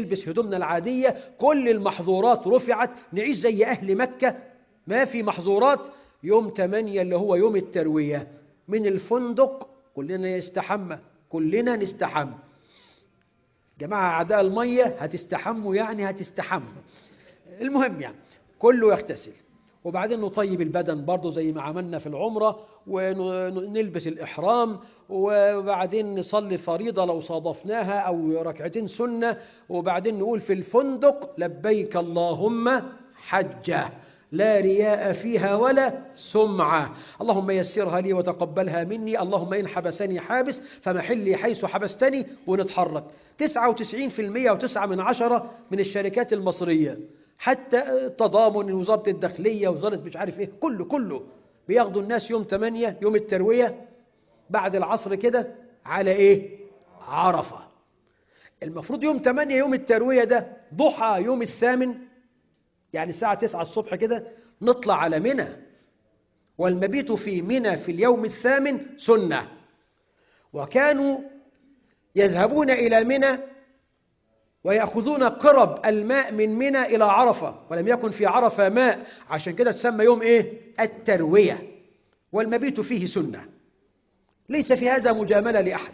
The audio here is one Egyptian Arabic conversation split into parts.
نلبس هدومنا العادية كل المحظورات رفعت نعيش زي أهل مكة ما في محظورات يوم 8 اللي هو يوم التروية من الفندق كلنا يستحمى كلنا نستحمى جماعة أعداء المية هتستحموا يعني هتستحموا المهم يعني كله يغتسل وبعدين نطيب البدن برضه زي ما عملنا في العمرة ونلبس الإحرام وبعدين نصلي فريضة لو صادفناها أو ركعتين سنة وبعدين نقول في الفندق لبيك اللهم حجة لا رياء فيها ولا سمعة اللهم يسرها لي وتقبلها مني اللهم إن حبسني حابس فمحلي حيث حبستني ونتحرك 99% وتسعة من عشرة من الشركات المصرية حتى التضامن وزارة الداخلية وزارة مش عارف ايه كله كله بياخدوا الناس يوم 8 يوم التروية بعد العصر كده على ايه عرفة المفروض يوم 8 يوم التروية ده ضحى يوم الثامن يعني الساعة 9 الصبح كده نطلع على منى والمبيت في منى في اليوم الثامن سنة وكانوا يذهبون إلى منى ويأخذون قرب الماء من منى إلى عرفة ولم يكن في عرفة ماء عشان كده تسمى يوم إيه؟ التروية والمبيت فيه سنة ليس في هذا مجاملة لأحد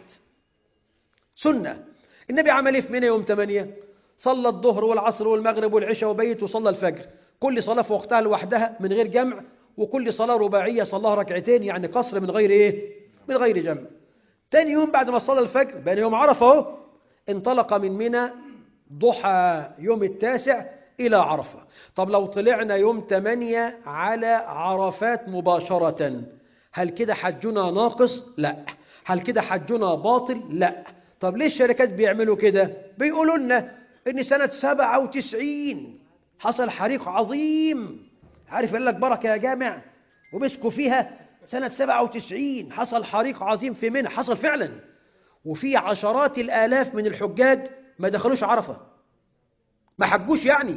سنة النبي عمل إيه في منى يوم 8 صلى الظهر والعصر والمغرب والعشاء وبيت وصلى الفجر كل صلاة في وقتها لوحدها من غير جمع وكل صلاة رباعية صلاها ركعتين يعني قصر من غير إيه؟ من غير جمع تاني يوم بعد ما صلى الفجر بين يوم عرفة اهو انطلق من منى ضحى يوم التاسع إلى عرفة طب لو طلعنا يوم 8 على عرفات مباشرة هل كده حجنا ناقص؟ لا هل كده حجنا باطل؟ لا طب ليه الشركات بيعملوا كده؟ بيقولوا لنا إن سنة 97 حصل حريق عظيم عارف قال لك بركة يا جامع ومسكوا فيها سنة 97 حصل حريق عظيم في منى حصل فعلا وفي عشرات الآلاف من الحجاج ما دخلوش عرفة ما حجوش يعني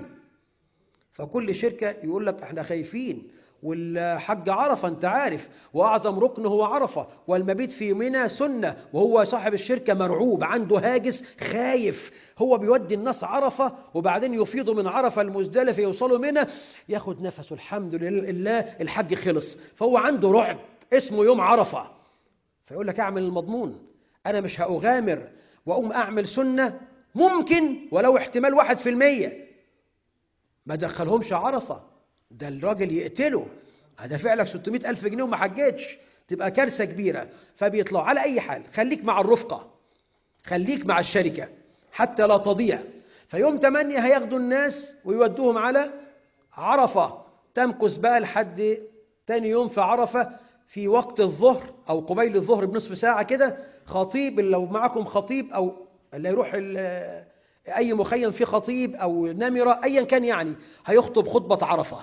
فكل شركة يقول لك احنا خايفين والحج عرفة انت عارف وأعظم ركن هو عرفة والمبيت في منى سنة وهو صاحب الشركة مرعوب عنده هاجس خايف هو بيودي الناس عرفة وبعدين يفيضوا من عرفة المزدلفة يوصلوا منى ياخد نفسه الحمد لله الحج خلص فهو عنده رعب اسمه يوم عرفة فيقول لك اعمل المضمون أنا مش هأغامر وأقوم أعمل سنة ممكن ولو احتمال واحد في المية ما دخلهمش عرفة ده الراجل يقتله هدفع لك 600 ألف جنيه وما حجتش تبقى كارثة كبيرة فبيطلعوا على أي حال خليك مع الرفقة خليك مع الشركة حتى لا تضيع فيوم 8 هياخدوا الناس ويودوهم على عرفة تمكث بقى لحد تاني يوم في عرفة في وقت الظهر أو قبيل الظهر بنصف ساعة كده خطيب لو معكم خطيب أو اللي يروح أي مخيم فيه خطيب أو نمرة أيا كان يعني هيخطب خطبة عرفة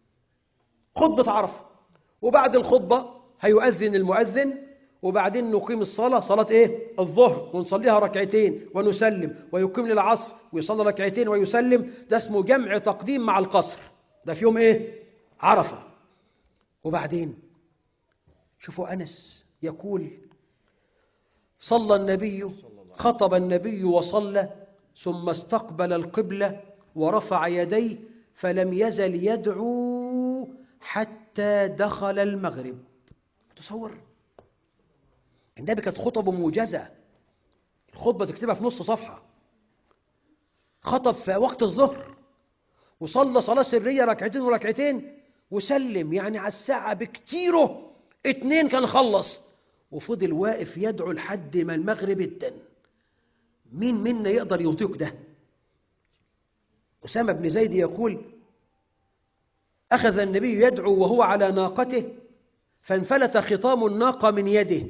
خطبة عرفة وبعد الخطبة هيؤذن المؤذن وبعدين نقيم الصلاة صلاة إيه؟ الظهر ونصليها ركعتين ونسلم ويقيم للعصر ويصلي ركعتين ويسلم ده اسمه جمع تقديم مع القصر ده في يوم إيه؟ عرفة وبعدين شوفوا أنس يقول صلى النبي خطب النبي وصلى ثم استقبل القبلة ورفع يديه فلم يزل يدعو حتى دخل المغرب تصور النبي كانت خطبه موجزة الخطبة تكتبها في نص صفحة خطب في وقت الظهر وصلى صلاة سرية ركعتين وركعتين وسلم يعني على الساعة بكتيره اتنين كان خلص وفضل واقف يدعو لحد ما المغرب ادن مين منا يقدر يطيق ده أسامة بن زيد يقول أخذ النبي يدعو وهو على ناقته فانفلت خطام الناقة من يده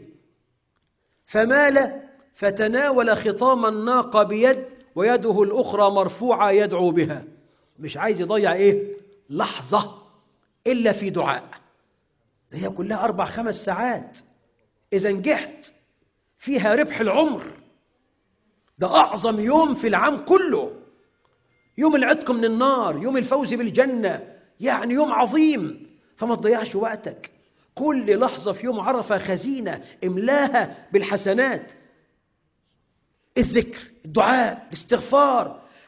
فمال فتناول خطام الناقة بيد ويده الأخرى مرفوعة يدعو بها مش عايز يضيع إيه لحظة إلا في دعاء ده هي كلها أربع خمس ساعات إذا نجحت فيها ربح العمر ده أعظم يوم في العام كله يوم العتق من النار يوم الفوز بالجنة يعني يوم عظيم فما تضيعش وقتك كل لحظة في يوم عرفة خزينة املاها بالحسنات الذكر الدعاء الاستغفار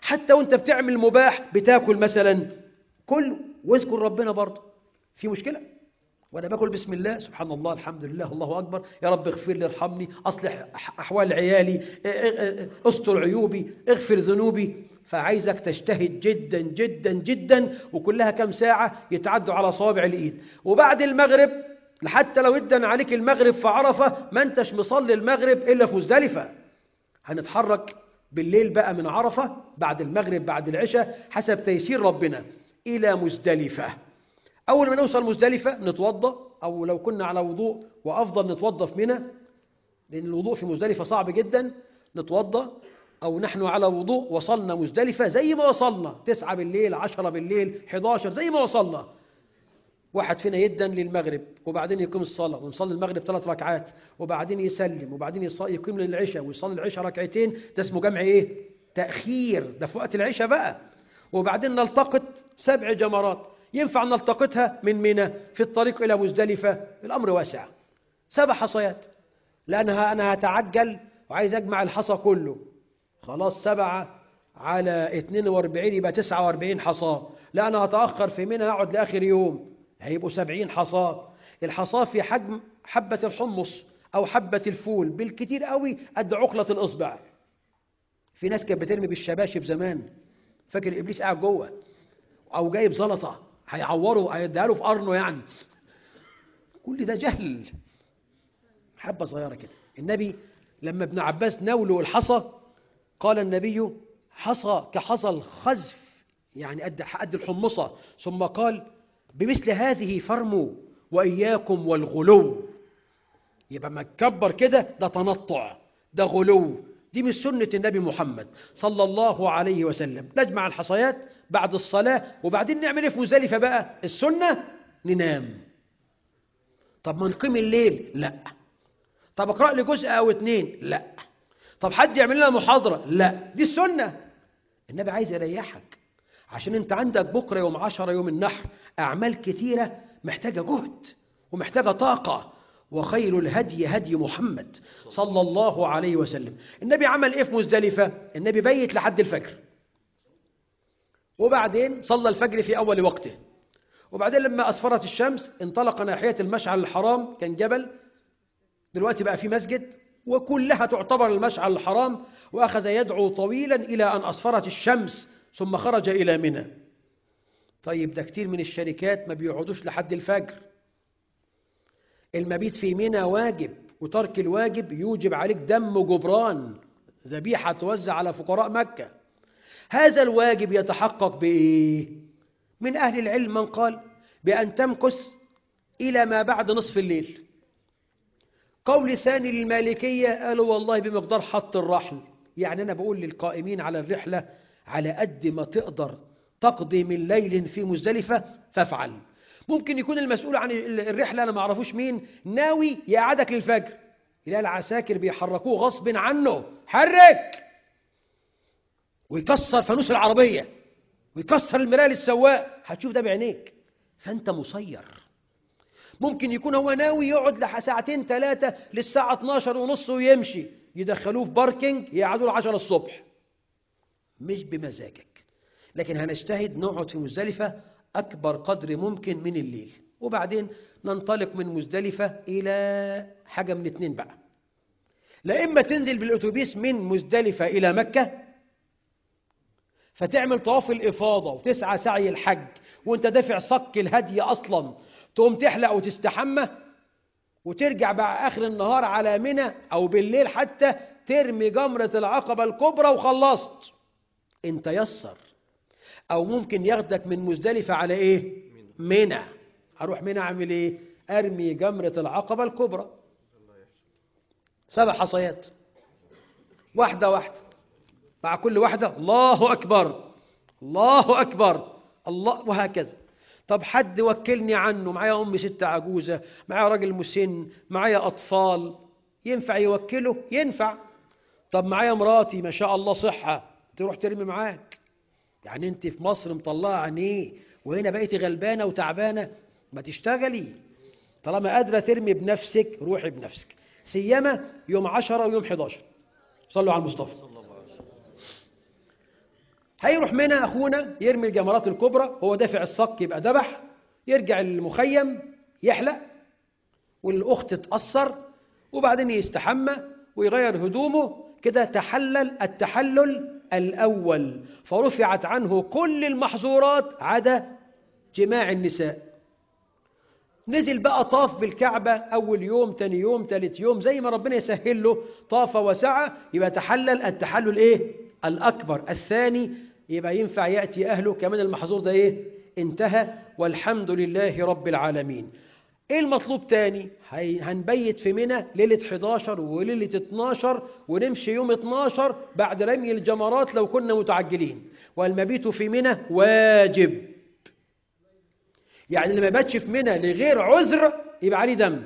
حتى وانت بتعمل مباح بتاكل مثلا كل واذكر ربنا برضه في مشكلة وانا باكل بسم الله سبحان الله الحمد لله الله اكبر يا رب اغفر لي ارحمني اصلح احوال عيالي استر عيوبي اغفر ذنوبي فعايزك تجتهد جدا جدا جدا وكلها كم ساعة يتعدوا على صوابع الايد وبعد المغرب حتى لو ادن عليك المغرب في عرفة ما انتش مصلي المغرب الا في مزدلفة هنتحرك بالليل بقى من عرفة بعد المغرب بعد العشاء حسب تيسير ربنا إلى مزدلفة أول ما نوصل مزدلفة نتوضأ أو لو كنا على وضوء وأفضل نتوضأ في منى لأن الوضوء في مزدلفة صعب جدا نتوضأ أو نحن على وضوء وصلنا مزدلفة زي ما وصلنا تسعة بالليل عشرة بالليل 11 زي ما وصلنا واحد فينا يدن للمغرب وبعدين يقيم الصلاة ونصلي المغرب ثلاث ركعات وبعدين يسلم وبعدين يقيم للعشاء ويصلي العشاء ركعتين ده اسمه جمع ايه تأخير ده في وقت العشاء بقى وبعدين نلتقط سبع جمرات ينفع نلتقطها من منى في الطريق إلى مزدلفة الأمر واسع سبع حصيات لأنها أنا هتعجل وعايز أجمع الحصى كله خلاص سبعة على 42 يبقى 49 حصاة لا أنا هتأخر في منى هقعد لآخر يوم هيبقوا 70 حصاة الحصاة في حجم حبة الحمص أو حبة الفول بالكتير قوي قد عقلة الإصبع في ناس كانت بترمي بالشباشب زمان فاكر إبليس قاعد جوه أو جايب زلطة هيعوره هيديها له في قرنه يعني كل ده جهل حبة صغيرة كده النبي لما ابن عباس ناوله الحصى قال النبي حصى كحصى الخزف يعني قد قد الحمصة ثم قال بمثل هذه فرموا وإياكم والغلو يبقى ما تكبر كده ده تنطع ده غلو دي من سنة النبي محمد صلى الله عليه وسلم نجمع الحصيات بعد الصلاة وبعدين نعمل ايه في مزدلفة بقى السنة ننام طب ما نقيم الليل لا طب اقرأ لي جزء أو اتنين لا طب حد يعمل لنا محاضرة لا دي السنة النبي عايز يريحك عشان انت عندك بكرة يوم عشرة يوم النحر أعمال كتيرة محتاجة جهد ومحتاجة طاقة وخير الهدي هدي محمد صلى الله عليه وسلم النبي عمل ايه في مزدلفة النبي بيت لحد الفجر وبعدين صلى الفجر في أول وقته وبعدين لما أسفرت الشمس انطلق ناحية المشعل الحرام كان جبل دلوقتي بقى في مسجد وكلها تعتبر المشعل الحرام وأخذ يدعو طويلا إلى أن أسفرت الشمس ثم خرج إلى منى طيب ده كتير من الشركات ما بيقعدوش لحد الفجر المبيت في منى واجب وترك الواجب يوجب عليك دم جبران ذبيحة توزع على فقراء مكة هذا الواجب يتحقق بإيه؟ من أهل العلم من قال بأن تمكث إلى ما بعد نصف الليل قول ثاني للمالكية قالوا والله بمقدار حط الرحل يعني أنا بقول للقائمين على الرحلة على قد ما تقدر تقضي من ليل في مزدلفة فافعل ممكن يكون المسؤول عن الرحلة أنا ما أعرفوش مين ناوي يقعدك للفجر يلاقي العساكر بيحركوه غصب عنه حرك ويكسر فانوس العربية ويكسر المراية للسواق هتشوف ده بعينيك فأنت مسير ممكن يكون هو ناوي يقعد ساعتين ثلاثة للساعة 12 ونص ويمشي يدخلوه في باركينج يقعدوا له 10 الصبح مش بمزاجك لكن هنجتهد نقعد في مزدلفة أكبر قدر ممكن من الليل وبعدين ننطلق من مزدلفة إلى حاجة من اتنين بقى لا إما تنزل بالأتوبيس من مزدلفة إلى مكة فتعمل طواف الإفاضة وتسعى سعي الحج وانت دافع صك الهدي أصلا تقوم تحلق وتستحمى وترجع بقى آخر النهار على منى أو بالليل حتى ترمي جمرة العقبة الكبرى وخلصت انت يسر أو ممكن ياخدك من مزدلفة على إيه منى أروح منى أعمل إيه أرمي جمرة العقبة الكبرى سبع حصيات واحدة واحدة مع كل واحدة الله أكبر الله أكبر الله وهكذا طب حد وكلني عنه معايا أم ست عجوزة معايا راجل مسن معايا أطفال ينفع يوكله ينفع طب معايا مراتي ما شاء الله صحة تروح ترمي معاك يعني انت في مصر مطلعة عينيه وهنا بقيتي غلبانة وتعبانة ما تشتغلي طالما قادرة ترمي بنفسك روحي بنفسك سيما يوم عشرة ويوم 11 صلوا على المصطفى هيروح منى اخونا يرمي الجمرات الكبرى هو دافع الصك يبقى ذبح يرجع المخيم يحلق والاخت تاثر وبعدين يستحمى ويغير هدومه كده تحلل التحلل الاول فرفعت عنه كل المحظورات عدا جماع النساء نزل بقى طاف بالكعبة أول يوم تاني يوم تالت يوم زي ما ربنا يسهل له طاف وسعى يبقى تحلل التحلل إيه؟ الأكبر الثاني يبقى ينفع يأتي أهله كمان المحظور ده إيه؟ انتهى والحمد لله رب العالمين إيه المطلوب تاني؟ هي- هنبيت في منى ليلة 11 وليلة 12 ونمشي يوم 12 بعد رمي الجمرات لو كنا متعجلين والمبيت في منى واجب يعني اللي ما باتش في منى لغير عذر يبقى عليه دم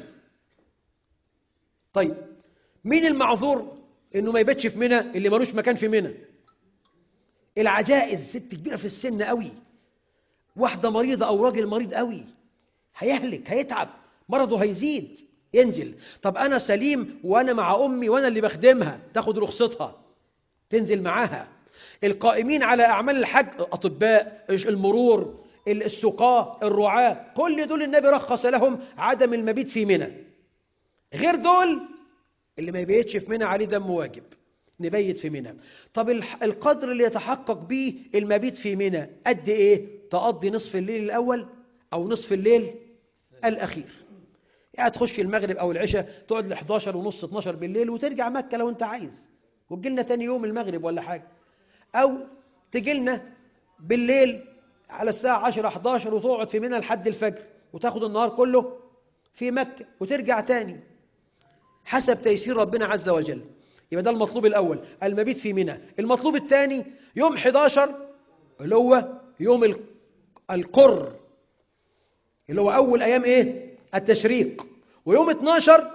طيب مين المعذور انه ما يباتش في منى اللي ملوش مكان في منى العجائز ست كبيره في السن قوي واحده مريضه او راجل مريض قوي هيهلك هيتعب مرضه هيزيد ينزل طب انا سليم وانا مع امي وانا اللي بخدمها تاخد رخصتها تنزل معاها القائمين على اعمال الحج اطباء المرور السقاة الرعاة كل دول النبي رخص لهم عدم المبيت في منى غير دول اللي ما يبيتش في منى عليه دم واجب نبيت في منى طب الح- القدر اللي يتحقق به المبيت في منى قد ايه تقضي نصف الليل الاول او نصف الليل الاخير يعني تخش المغرب او العشاء تقعد ل 11 ونص 12 بالليل وترجع مكه لو انت عايز وتجي لنا تاني يوم المغرب ولا حاجه او تجي لنا بالليل على الساعه 10 11 وتقعد في منى لحد الفجر وتاخد النهار كله في مكه وترجع تاني حسب تيسير ربنا عز وجل يبقى ده المطلوب الأول المبيت في منى المطلوب الثاني يوم 11 اللي هو يوم ال- القر اللي هو أول أيام إيه التشريق ويوم 12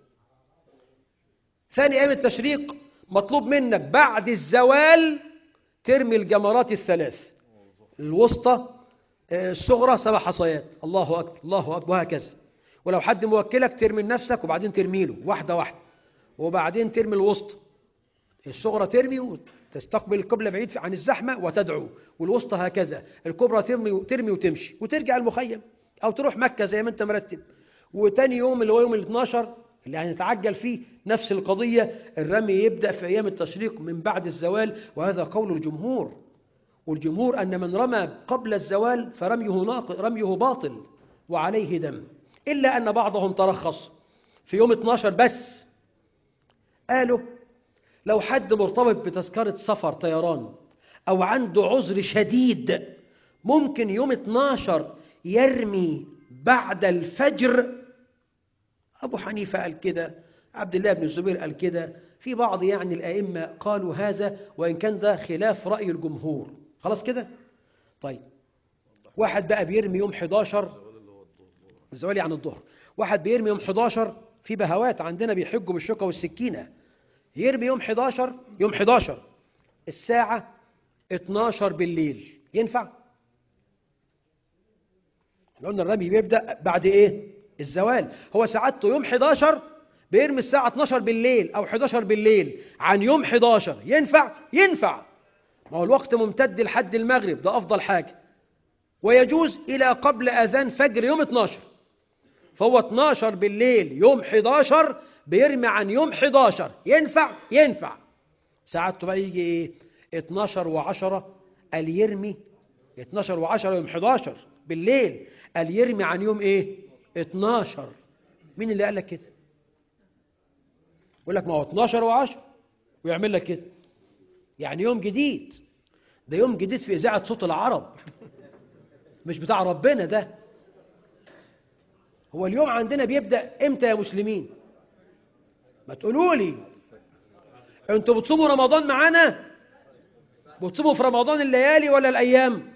ثاني أيام التشريق مطلوب منك بعد الزوال ترمي الجمرات الثلاث الوسطى آه، الصغرى سبع حصيات الله أكبر الله أكبر وهكذا ولو حد موكلك ترمي لنفسك وبعدين ترمي له واحدة واحدة وبعدين ترمي الوسطى الصغرى ترمي وتستقبل القبلة بعيد عن الزحمة وتدعو والوسطى هكذا الكبرى ترمي ترمي وتمشي وترجع المخيم أو تروح مكة زي ما أنت مرتب وتاني يوم اللي هو يوم ال 12 اللي هنتعجل فيه نفس القضية الرمي يبدأ في أيام التشريق من بعد الزوال وهذا قول الجمهور والجمهور أن من رمى قبل الزوال فرميه ناق رميه باطل وعليه دم إلا أن بعضهم ترخص في يوم 12 بس قالوا لو حد مرتبط بتذكرة سفر طيران أو عنده عذر شديد ممكن يوم 12 يرمي بعد الفجر أبو حنيفة قال كده عبد الله بن الزبير قال كده في بعض يعني الأئمة قالوا هذا وإن كان ده خلاف رأي الجمهور خلاص كده طيب واحد بقى بيرمي يوم 11 الزوال عن الظهر واحد بيرمي يوم 11 في بهوات عندنا بيحجوا بالشوكة والسكينة يرمي يوم 11 يوم 11 الساعة 12 بالليل ينفع؟ احنا قلنا الرمي بيبدأ بعد ايه؟ الزوال هو سعادته يوم 11 بيرمي الساعة 12 بالليل أو 11 بالليل عن يوم 11 ينفع؟ ينفع ما هو الوقت ممتد لحد المغرب ده أفضل حاجة ويجوز إلى قبل أذان فجر يوم 12 فهو 12 بالليل يوم 11 بيرمي عن يوم 11 ينفع ينفع ساعته بقى يجي ايه 12 و10 قال يرمي 12 و10 يوم 11 بالليل قال يرمي عن يوم ايه 12 مين اللي قال لك كده يقول لك ما هو 12 و10 ويعمل لك كده يعني يوم جديد ده يوم جديد في اذاعه صوت العرب مش بتاع ربنا ده هو اليوم عندنا بيبدأ امتى يا مسلمين ما تقولوا لي انتوا بتصوموا رمضان معانا بتصوموا في رمضان الليالي ولا الايام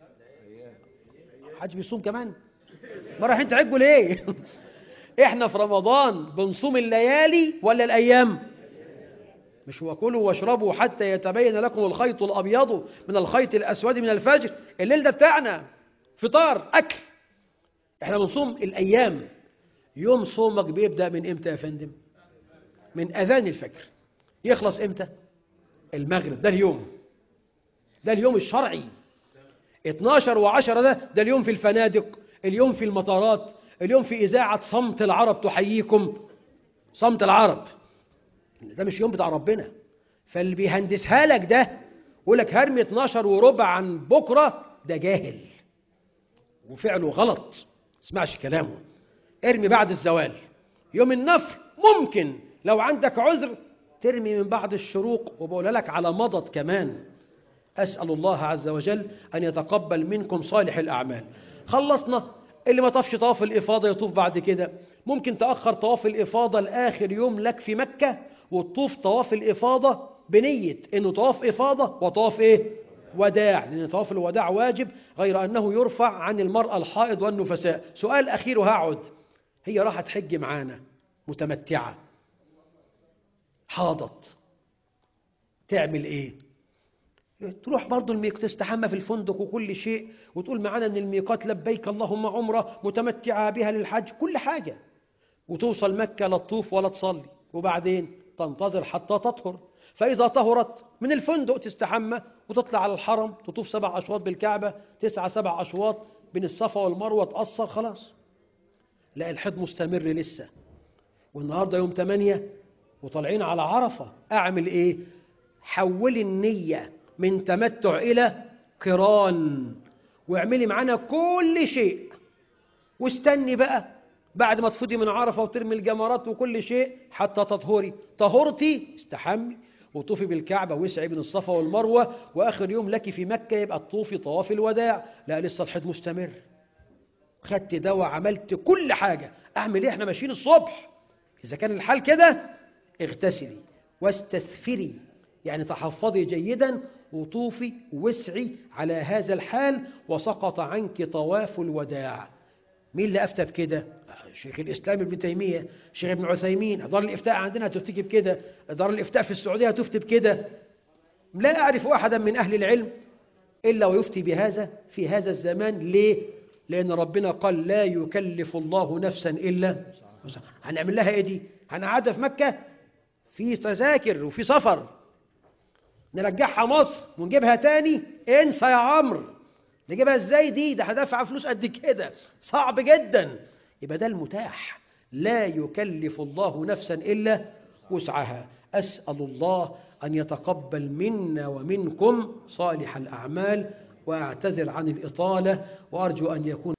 حد بيصوم كمان ما رايحين تعجوا ليه احنا في رمضان بنصوم الليالي ولا الايام مش وكلوا واشربوا حتى يتبين لكم الخيط الابيض من الخيط الاسود من الفجر الليل ده بتاعنا فطار اكل احنا بنصوم الايام يوم صومك بيبدا من امتى يا فندم من اذان الفجر يخلص امتى المغرب ده اليوم ده اليوم الشرعي 12 و10 ده ده اليوم في الفنادق اليوم في المطارات اليوم في إذاعة صمت العرب تحييكم صمت العرب ده مش يوم بتاع ربنا فاللي بيهندسها لك ده يقول لك هرمي 12 وربع عن بكرة ده جاهل وفعله غلط اسمعش كلامه ارمي بعد الزوال يوم النفر ممكن لو عندك عذر ترمي من بعد الشروق وبقول لك على مضض كمان أسأل الله عز وجل أن يتقبل منكم صالح الأعمال خلصنا اللي ما طافش طواف الإفاضة يطوف بعد كده ممكن تأخر طواف الإفاضة لآخر يوم لك في مكة وتطوف طواف الإفاضة بنية إنه طواف إفاضة وطواف إيه؟ وداع لأن طواف الوداع واجب غير أنه يرفع عن المرأة الحائض والنفساء سؤال أخير وهقعد هي راحت حج معانا متمتعة حاضت تعمل إيه؟ تروح برضو الميقات تستحمى في الفندق وكل شيء وتقول معانا ان الميقات لبيك اللهم عمره متمتعه بها للحج كل حاجه وتوصل مكه لا تطوف ولا تصلي وبعدين تنتظر حتى تطهر فاذا طهرت من الفندق تستحمى وتطلع على الحرم تطوف سبع اشواط بالكعبه تسعه سبع اشواط بين الصفا والمروه تقصر خلاص لا الحج مستمر لسه والنهارده يوم 8 وطالعين على عرفه اعمل ايه حولي النيه من تمتع إلى قران واعملي معانا كل شيء واستني بقى بعد ما تفضي من عرفة وترمي الجمرات وكل شيء حتى تطهري طهرتي استحمي وطوفي بالكعبة واسعي بين الصفا والمروة وآخر يوم لك في مكة يبقى تطوفي طواف الوداع لا لسه الحج مستمر خدت دواء عملت كل حاجة أعمل إيه إحنا ماشيين الصبح إذا كان الحال كده اغتسلي واستثفري يعني تحفظي جيدا وطوفي واسعي على هذا الحال وسقط عنك طواف الوداع مين اللي أفتى بكده؟ شيخ الإسلام ابن تيمية شيخ ابن عثيمين دار الإفتاء عندنا تفتي بكده دار الإفتاء في السعودية تفتي بكده لا أعرف أحدا من أهل العلم إلا ويفتي بهذا في هذا الزمان ليه؟ لأن ربنا قال لا يكلف الله نفسا إلا هنعمل لها إيه دي؟ هنقعدها في مكة في تذاكر وفي سفر نرجعها مصر ونجيبها تاني انسى يا عمرو نجيبها ازاي دي ده هدفع فلوس قد كده صعب جدا يبقى ده المتاح لا يكلف الله نفسا الا وسعها اسال الله ان يتقبل منا ومنكم صالح الاعمال واعتذر عن الاطاله وارجو ان يكون